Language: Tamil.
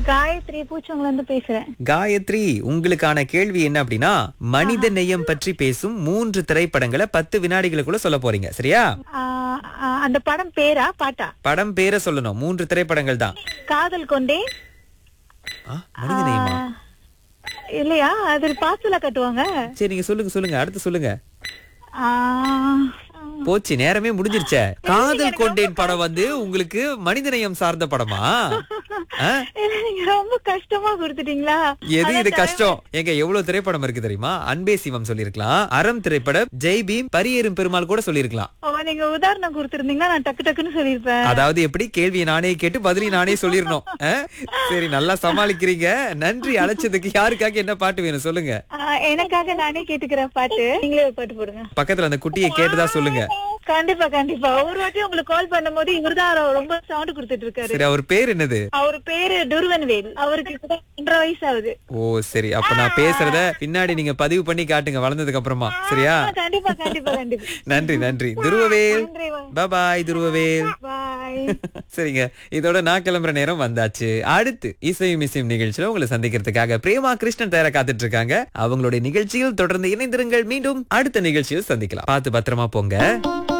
காயத்ரி பூச்சவங்கள இருந்து பேசுறேன் காயத்ரி உங்களுக்கான கேள்வி என்ன அப்படின்னா மனித நேயம் பற்றி பேசும் மூன்று திரைப்படங்களை பத்து வினாடிகளுக்குள்ள சொல்ல போறீங்க சரியா ஆ, ஆ, அந்த படம் பேரா பாட்டா படம் பேரை சொல்லணும் மூன்று திரைப்படங்கள் தான் காதல் கொண்டே ஆ, மனித நேயமா ஆ, இல்லையா அது பாத்துல கட்டுவாங்க சரி நீங்க சொல்லுங்க சொல்லுங்க அடுத்து சொல்லுங்க ஆ, போச்சு நேரமே முடிஞ்சிருச்சே காதல் கொண்டேன் படம் வந்து உங்களுக்கு மனிதநேயம் சார்ந்த படமா ஆ? இல்ல, நீங்க ரொம்ப கஷ்டமா கொடுத்துட்டீங்களா எது இது அதான் கஷ்டம் எங்க எவ்வளவு திரைப்படம் இருக்கு தெரியுமா அன்பே சிவம் சொல்லிருக்கலாம் அறம் திரைப்படம் ஜெய் பீம் பரியேறும் பெருமாள் கூட சொல்லிருக்கலாம் ஓ, நீங்க உதாரணம் கொடுத்திருந்தீங்கன்னா நான் டக்கு டக்குன்னு சொல்லிருப்பேன் அதாவது எப்படி கேள்வியை நானே கேட்டு பதிலையும் நானே சொல்லிடணும் ஆ? சரி நல்லா சமாளிக்கிறீங்க நன்றி அழைச்சதுக்கு யாருக்காக என்ன பாட்டு வேணும் சொல்லுங்க ஆ, எனக்காக நானே கேட்டுக்கிறேன் பாட்டு நீங்களே ஒரு பாட்டு போடுங்க பக்கத்துல அந்த குட்டியை கேட்டுதா சொல்லுங்க கண்டிப்பா கண்டிப்பா ஒரு வாட்டி உங்களுக்கு கால் பண்ணும்போது இவர்தான் ரொம்ப சவுண்ட் கொடுத்துட்டு இருக்காரு சரி அவர் பேர் என்னது அவர் பேரு துருவன்வேல் அவருக்கு இப்ப ஒன்றரை வயசு ஆகுது ஓ சரி அப்ப நான் பேசுறத பின்னாடி நீங்க பதிவு பண்ணி காட்டுங்க வளர்ந்ததுக்கு அப்புறமா சரியா ஆ, கண்டிப்பா கண்டிப்பா கண்டிப்பா நன்றி நன்றி துருவவேல் நன்றி பாய் துருவவேல் பாய் சரிங்க இதோட நான் கிளம்புற நேரம் வந்தாச்சு அடுத்து இசையும் இசையும் நிகழ்ச்சியில உங்களை சந்திக்கிறதுக்காக பிரேமா கிருஷ்ணன் தயாரா காத்துட்டு இருக்காங்க அவங்களுடைய நிகழ்ச்சியில் தொடர்ந்து இணைந்திருங்கள் மீண்டும் அடுத்த நிகழ்ச்சியில் சந்திக்கலாம் பார்த்து பத்திரமா போங்க